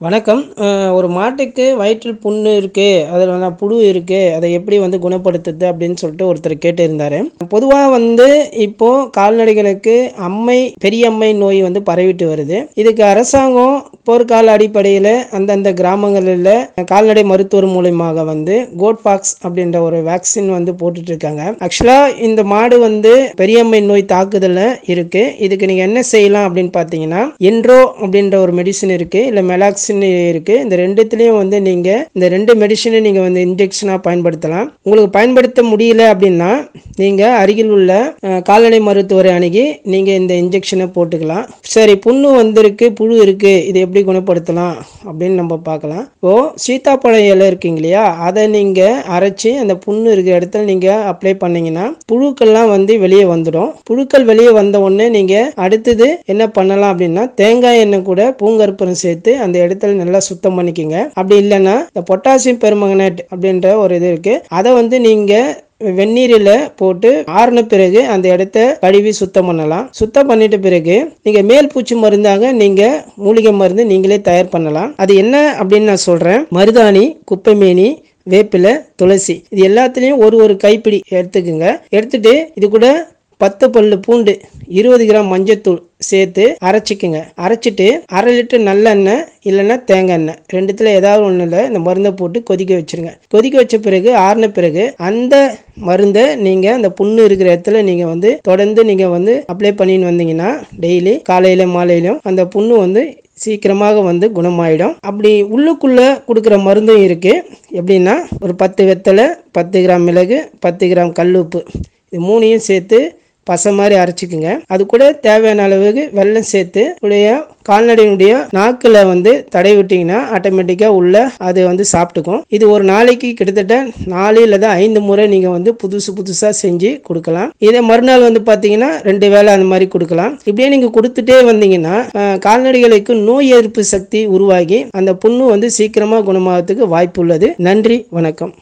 வணக்கம் அஹ் ஒரு மாட்டுக்கு வயிற்றில் புண்ணு இருக்கு அதில் வந்து புழு இருக்கு அதை எப்படி வந்து குணப்படுத்துது அப்படின்னு சொல்லிட்டு ஒருத்தர் கேட்டு இருந்தாரு பொதுவாக வந்து இப்போ கால்நடைகளுக்கு அம்மை பெரிய அம்மை நோய் வந்து பரவிட்டு வருது இதுக்கு அரசாங்கம் போர்க்கால அடிப்படையில் அந்தந்த கிராமங்களில் கால்நடை மருத்துவர் மூலியமாக வந்து கோட் பாக்ஸ் அப்படின்ற ஒரு வேக்சின் வந்து போட்டுட்டு இருக்காங்க ஆக்சுவலாக இந்த மாடு வந்து பெரியம்மை நோய் தாக்குதலில் இருக்கு இதுக்கு நீங்கள் என்ன செய்யலாம் அப்படின்னு பார்த்தீங்கன்னா என்ட்ரோ அப்படின்ற ஒரு மெடிசின் இருக்கு இல்லை மெலாக்சின் இருக்கு இந்த ரெண்டுத்துலேயும் வந்து நீங்கள் இந்த ரெண்டு மெடிசினை நீங்கள் வந்து இன்ஜெக்ஷனாக பயன்படுத்தலாம் உங்களுக்கு பயன்படுத்த முடியல அப்படின்னா நீங்கள் அருகில் உள்ள அஹ், கால்நடை மருத்துவரை அணுகி நீங்கள் இந்த இன்ஜெக்ஷனை போட்டுக்கலாம் சரி புண்ணு வந்திருக்கு புழு இருக்கு இது எப்படி குணப்படுத்தலாம் அப்படின்னு நம்ம பார்க்கலாம் இப்போ சீத்தாப்பழம் இலை இருக்கீங்க இல்லையா அதை நீங்கள் அரைச்சி அந்த புண்ணு இருக்கிற இடத்துல நீங்கள் அப்ளை பண்ணீங்கன்னா புழுக்கள்லாம் வந்து வெளியே வந்துடும் புழுக்கள் வெளியே வந்த உடனே நீங்கள் அடுத்தது என்ன பண்ணலாம் அப்படின்னா தேங்காய் எண்ணெய் கூட பூங்கற்புரம் சேர்த்து அந்த இடத்துல நல்லா சுத்தம் பண்ணிக்கோங்க அப்படி இல்லைன்னா இந்த பொட்டாசியம் பெர்மங்கனேட் அப்படின்ற ஒரு இது இருக்கு அதை வந்து நீங்கள் வெந்நீரில் போட்டு ஆறின பிறகு அந்த இடத்த கழுவி சுத்தம் பண்ணலாம் சுத்தம் பண்ணிட்ட பிறகு நீங்கள் மேல் பூச்சி மருந்தாக நீங்கள் மூலிகை மருந்து நீங்களே தயார் பண்ணலாம் அது என்ன அப்படின்னு நான் சொல்கிறேன் மருதாணி குப்பைமேனி வேப்பிலை துளசி இது எல்லாத்துலேயும் ஒரு ஒரு கைப்பிடி எடுத்துக்குங்க எடுத்துட்டு இது கூட பத்து பல்லு பூண்டு இருபது கிராம் மஞ்சத்தூள் சேர்த்து அரைச்சிக்குங்க அரைச்சிட்டு அரை லிட்டர் நல்லெண்ணெய் இல்லைன்னா தேங்காய் எண்ணெய் ரெண்டுத்துல ஏதாவது ஒன்றில் இந்த மருந்தை போட்டு கொதிக்க வச்சிருங்க கொதிக்க வச்ச பிறகு ஆறின பிறகு அந்த மருந்தை நீங்கள் அந்த புண்ணு இருக்கிற இடத்துல நீங்கள் வந்து தொடர்ந்து நீங்கள் வந்து அப்ளை பண்ணின்னு வந்தீங்கன்னா டெய்லி காலையில மாலையிலும் அந்த புண்ணு வந்து சீக்கிரமாக வந்து குணமாயிடும் அப்படி உள்ளுக்குள்ள கொடுக்குற மருந்தும் இருக்கு எப்படின்னா ஒரு பத்து வெத்தலை பத்து கிராம் மிளகு பத்து கிராம் கல்லுப்பு இது மூணையும் சேர்த்து பசை மாதிரி அரைச்சிக்குங்க அது கூட தேவையான அளவுக்கு வெல்லம் சேர்த்து உடைய கால்நடையினுடைய நாக்கில் வந்து தடை விட்டிங்கன்னா ஆட்டோமேட்டிக்காக உள்ள அது வந்து சாப்பிட்டுக்கும் இது ஒரு நாளைக்கு கிட்டத்தட்ட நாலு இல்லது ஐந்து முறை நீங்கள் வந்து புதுசு புதுசாக செஞ்சு கொடுக்கலாம் இதே மறுநாள் வந்து பார்த்தீங்கன்னா ரெண்டு வேளை அந்த மாதிரி கொடுக்கலாம் இப்படியே நீங்கள் கொடுத்துட்டே வந்தீங்கன்னா அஹ், கால்நடைகளுக்கு நோய் எதிர்ப்பு சக்தி உருவாகி அந்த புண்ணு வந்து சீக்கிரமாக குணமாகறதுக்கு வாய்ப்பு உள்ளது நன்றி வணக்கம்